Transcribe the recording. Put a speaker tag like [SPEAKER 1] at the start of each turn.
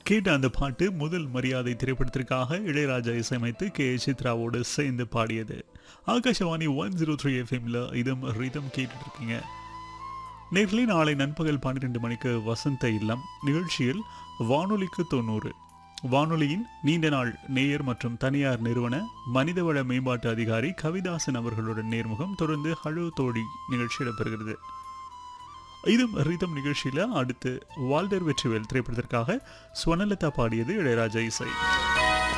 [SPEAKER 1] கேட்ட அந்த பாட்டு முதல் மரியாதை திரைப்படத்திற்காக இளையராஜா இசையமைத்து கே சித்ராவோடு சேர்ந்து பாடியது ஆகாஷவாணி ஒன் ஜீரோ த்ரீ எஃப்எம்ல இதம் ரிதம் கேட்டுட்டு இருக்கீங்க நேரிலே நாளை நண்பகல் பன்னிரெண்டு மணிக்கு வசந்த இல்லம் நிகழ்ச்சியில் வானொலிக்கு தொண்ணூறு வானொலியின் நீண்ட நாள் நேயர் மற்றும் தனியார் நிறுவன மனிதவள மேம்பாட்டு அதிகாரி கவிதாசன் அவர்களுடன் நேர்முகம் தொடர்ந்து ஹலோ தோழி நிகழ்ச்சி இடம்பெறுகிறது இது ரிதம் நிகழ்ச்சியில் அடுத்து வால்டர் வெற்றிவேல் திரைப்படத்திற்காக ஸ்வனலதா பாடியது இளையராஜா இசை